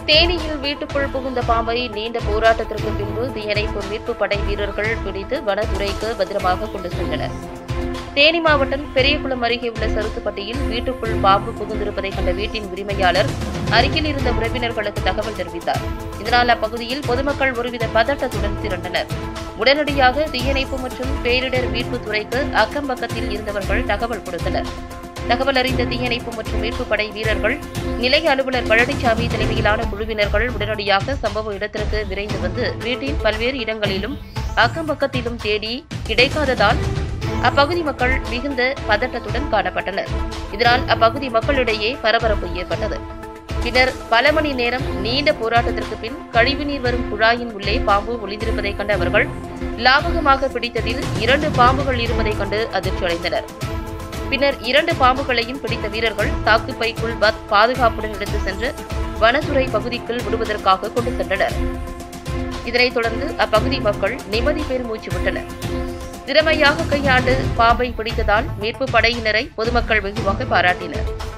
தேனியில் வீட்டுக்குள் புகுந்த பாம்பை நீண்ட போராட்டத்திற்கு பின்பு தீயணைப்பு மீட்பு படை வீரர்கள் பிடித்து வனத்துறைக்கு பத்திரமாக கொண்டு சென்றனர் தேனி மாவட்டம் பெரியகுளம் அருகே உள்ள சருத்துப்பட்டியில் வீட்டுக்குள் பாம்பு புகுந்திருப்பதை கண்ட வீட்டின் உரிமையாளர் அருகில் இருந்த உறவினர்களுக்கு தகவல் தெரிவித்தார் இதனால் அப்பகுதியில் பொதுமக்கள் ஒருவித பதட்டத்துடன் திரண்டனர் உடனடியாக தீயணைப்பு மற்றும் பேரிடர் மீட்புத் துறைக்கு அக்கம் பக்கத்தில் இருந்தவர்கள் தகவல் கொடுத்தனர் தகவல் அறிந்த தீயணைப்பு மற்றும் மீட்புப் படை வீரர்கள் நிலைய அலுவலர் பழனிசாமி தலைமையிலான குழுவினர்கள் உடனடியாக சம்பவ இடத்திற்கு விரைந்து வந்து வீட்டின் பல்வேறு இடங்களிலும் அக்கம் பக்கத்திலும் தேடி கிடைக்காததால் அப்பகுதி மக்கள் மிகுந்த பதட்டத்துடன் காணப்பட்டனர் இதனால் அப்பகுதி மக்களிடையே பரபரப்பு ஏற்பட்டது பின்னர் பல மணி நேரம் நீண்ட போராட்டத்திற்கு பின் கழிவுநீர் வரும் குழாயின் உள்ளே பாம்பு ஒளிந்திருப்பதைக் கண்ட அவர்கள் லாபகமாக பிடித்ததில் இரண்டு பாம்புகள் இருப்பதைக் கண்டு அதிர்ச்சியடைந்தனர் பின்னர் இரண்டு பாம்புகளையும் பிடித்த வீரர்கள் சாக்குப்பைக்குள் பத் பாதுகாப்புடன் எடுத்து சென்று வனத்துறை பகுதிக்குள் விடுவதற்காக கொண்டு சென்றனர் இதனைத் தொடர்ந்து அப்பகுதி மக்கள் நிம்மதி பெருமூச்சு விட்டனர் திறமையாக கையாண்டு பாம்பை பிடித்ததால் மீட்பு படையினரை பொதுமக்கள் வெகுவாக பாராட்டினர்